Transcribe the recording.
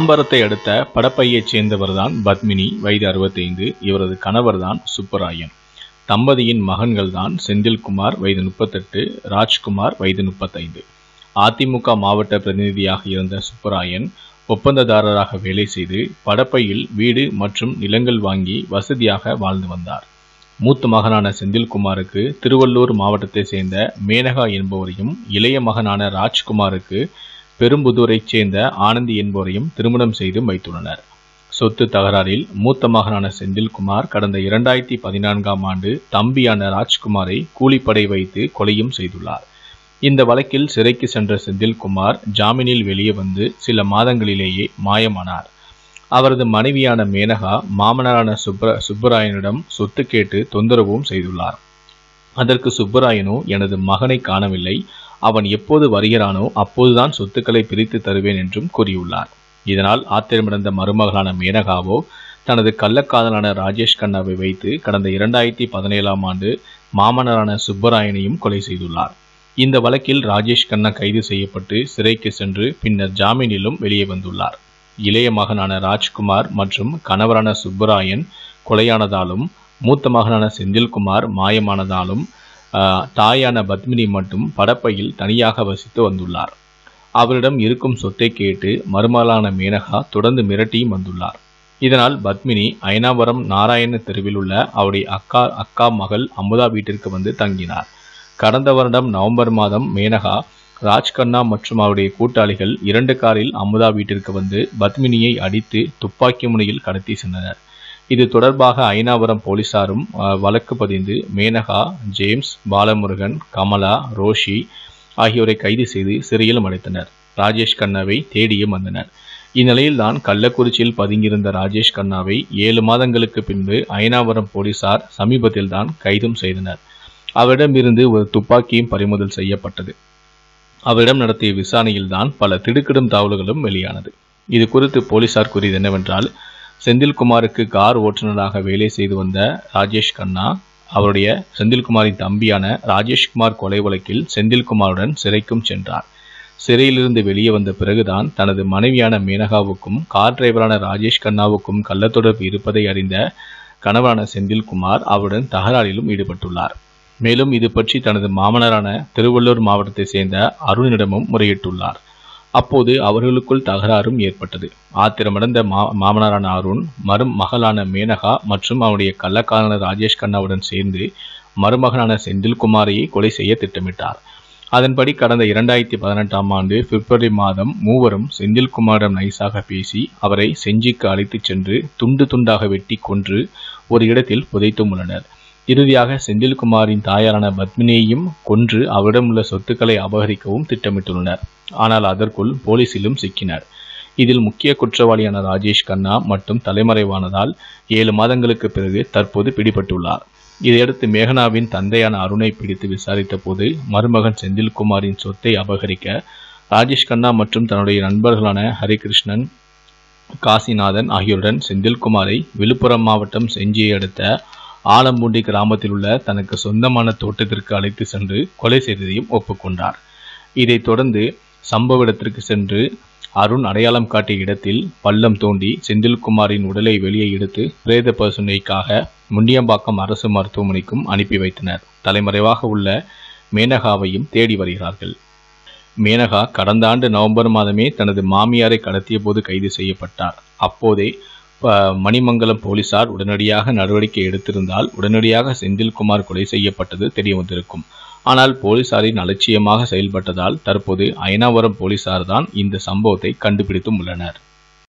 தாம்பரத்தை அடுத்த படப்பையைச் சேர்ந்தவர்தான் பத்மினி வயது அறுபத்தைந்து இவரது கணவர்தான் சுப்பராயன் தம்பதியின் மகன்கள்தான் செந்தில்குமார் வயது முப்பத்தெட்டு ராஜ்குமார் வயது முப்பத்தைந்து அதிமுக மாவட்ட பிரதிநிதியாக இருந்த சுப்பராயன் ஒப்பந்ததாரராக வேலை செய்து படப்பையில் வீடு மற்றும் நிலங்கள் வாங்கி வசதியாக வாழ்ந்து வந்தார் மூத்த மகனான செந்தில்குமாருக்கு திருவள்ளூர் மாவட்டத்தைச் சேர்ந்த மேனகா என்பவரையும் இளைய மகனான ராஜ்குமாருக்கு பெரும்புதூரைச் சேர்ந்த ஆனந்தி என்பவரையும் திருமணம் செய்து வைத்துள்ளனர் சொத்து தகராறில் மூத்த மகனான செந்தில்குமார் கடந்த இரண்டாயிரத்தி பதினான்காம் ஆண்டு தம்பியான ராஜ்குமாரை கூலிப்படை வைத்து கொலையும் செய்துள்ளார் இந்த வழக்கில் சிறைக்கு சென்ற செந்தில்குமார் ஜாமீனில் வெளியே வந்து சில மாதங்களிலேயே மாயமானார் அவரது மனைவியான மேனகா மாமனாரான சுப்பர சுப்பராயனிடம் சொத்து கேட்டு தொந்தரவும் செய்துள்ளார் அதற்கு சுப்பராயனோ எனது மகனை காணவில்லை அவன் எப்போது வருகிறானோ அப்போதுதான் சொத்துக்களை பிரித்து தருவேன் என்றும் கூறியுள்ளார் இதனால் ஆத்திரமடைந்த மருமகளான மேனகாவோ தனது கள்ளக்காதலான ராஜேஷ் கண்ணாவை வைத்து கடந்த இரண்டாயிரத்தி பதினேழாம் ஆண்டு மாமனாரான சுப்பராயனையும் கொலை செய்துள்ளார் இந்த வழக்கில் ராஜேஷ் கண்ணா கைது செய்யப்பட்டு சிறைக்கு சென்று பின்னர் ஜாமீனிலும் வெளியே வந்துள்ளார் இளைய மகனான ராஜ்குமார் மற்றும் கணவரான சுப்பராயன் கொலையானதாலும் மூத்த மகனான செந்தில்குமார் மாயமானதாலும் ஆஹ், தாயான பத்மினி மட்டும் படப்பையில் தனியாக வசித்து வந்துள்ளார் அவரிடம் இருக்கும் சொத்தை கேட்டு மருமகளான மேனகா தொடர்ந்து மிரட்டியும் வந்துள்ளார் இதனால் பத்மினி அயனாவரம் நாராயண தெருவில் உள்ள அவருடைய அக்கா அக்கா மகள் அமுதா வீட்டிற்கு வந்து தங்கினார் கடந்த வருடம் நவம்பர் மாதம் மேனகா ராஜ்கண்ணா மற்றும் அவருடைய கூட்டாளிகள் இரண்டு காரில் அமுதா வீட்டிற்கு வந்து பத்மினியை அடித்து துப்பாக்கி முனையில் கடத்தி சென்றனர் இது தொடர்பாக ஐனாவரம் போலீசாரும் அஹ், வழக்கு பதிந்து மேனகா ஜேம்ஸ் பாலமுருகன் கமலா ரோஷி ஆகியோரை கைது செய்து சிறையிலும் அடைத்தனர் ராஜேஷ் கண்ணாவை தேடியும் வந்தனர் இந்நிலையில்தான் கள்ளக்குறிச்சியில் பதுங்கியிருந்த ராஜேஷ் கண்ணாவை ஏழு மாதங்களுக்கு பின்பு ஐனாவரம் போலீசார் சமீபத்தில்தான் கைதும் செய்தனர் அவரிடமிருந்து ஒரு துப்பாக்கியும் பறிமுதல் செய்யப்பட்டது அவரிடம் நடத்திய விசாரணையில்தான் பல திடுக்கிடும் தகவல்களும் வெளியானது இது குறித்து போலீசார் கூறியது என்னவென்றால் செந்தில்குமாருக்கு கார் ஓட்டுநராக வேலை செய்து வந்த ராஜேஷ் கண்ணா அவருடைய செந்தில்குமாரின் தம்பியான ராஜேஷ்குமார் கொலை வழக்கில் செந்தில்குமாருடன் சிறைக்கும் சென்றார் சிறையிலிருந்து வெளியே வந்த பிறகுதான் தனது மனைவியான மேனகாவுக்கும் கார் டிரைவரான ராஜேஷ் கண்ணாவுக்கும் கள்ளத்தொடர்பு இருப்பதை அறிந்த கணவரான செந்தில்குமார் அவருடன் தகராறிலும் ஈடுபட்டுள்ளார் மேலும் இது பற்றி தனது மாமனாரான திருவள்ளூர் மாவட்டத்தைச் சேர்ந்த அருணிடமும் முறையிட்டுள்ளார் அப்போது அவர்களுக்குள் தகராறும் ஏற்பட்டது ஆத்திரமடைந்த மா மாமனாரான அருண் மரும் மகளான மேனகா மற்றும் அவருடைய கள்ளக்காரன ராஜேஷ் கண்ணாவுடன் சேர்ந்து மருமகனான செந்தில்குமாரையை கொலை செய்ய திட்டமிட்டார் அதன்படி கடந்த இரண்டாயிரத்தி பதினெட்டாம் ஆண்டு பிப்ரவரி மாதம் மூவரும் செந்தில்குமாரிடம் நைசாக பேசி அவரை செஞ்சிக்கு அழைத்துச் சென்று துண்டு துண்டாக வெட்டி கொன்று ஒரு இடத்தில் புதைத்தும் உள்ளனர் இறுதியாக செந்தில்குமாரின் தாயாரான பத்மினியையும் கொன்று அவரிடமுள்ள சொத்துக்களை அபகரிக்கவும் திட்டமிட்டுள்ளனர் ஆனால் அதற்குள் போலீசிலும் சிக்கினர் இதில் முக்கிய குற்றவாளியான ராஜேஷ் கண்ணா மட்டும் தலைமறைவானதால் ஏழு மாதங்களுக்கு பிறகு தற்போது பிடிபட்டுள்ளார் இதையடுத்து மேகனாவின் தந்தையான அருணை பிடித்து விசாரித்த போது மருமகன் செந்தில்குமாரின் சொத்தை அபகரிக்க ராஜேஷ் கண்ணா மற்றும் தன்னுடைய நண்பர்களான ஹரிகிருஷ்ணன் காசிநாதன் ஆகியோருடன் செந்தில்குமாரை விழுப்புரம் மாவட்டம் செஞ்சியை அடுத்த ஆலம்பூண்டி கிராமத்தில் உள்ள தனக்கு சொந்தமான தோட்டத்திற்கு அழைத்து சென்று கொலை செய்ததையும் ஒப்புக்கொண்டார் இதைத் தொடர்ந்து சம்பவ இடத்திற்கு சென்று அருண் அடையாளம் காட்டிய இடத்தில் பள்ளம் தோண்டி செந்தில்குமாரின் உடலை வெளியே எடுத்து பிரேத பரிசோதனைக்காக முண்டியம்பாக்கம் அரசு மருத்துவமனைக்கும் அனுப்பி வைத்தனர் தலைமறைவாக உள்ள மேனகாவையும் தேடி வருகிறார்கள் மேனகா கடந்த ஆண்டு நவம்பர் மாதமே தனது மாமியாரை கடத்திய போது கைது செய்யப்பட்டார் அப்போதே ப- மணிமங்கலம் போலீசார் உடனடியாக நடவடிக்கை எடுத்திருந்தால் உடனடியாக செந்தில்குமார் கொலை செய்யப்பட்டது தெரிய வந்திருக்கும் ஆனால் போலீசாரின் அலட்சியமாக செயல்பட்டதால் தற்போது அயனாவரம் போலீசார் தான் இந்த சம்பவத்தை கண்டுபிடித்தும் உள்ளனர்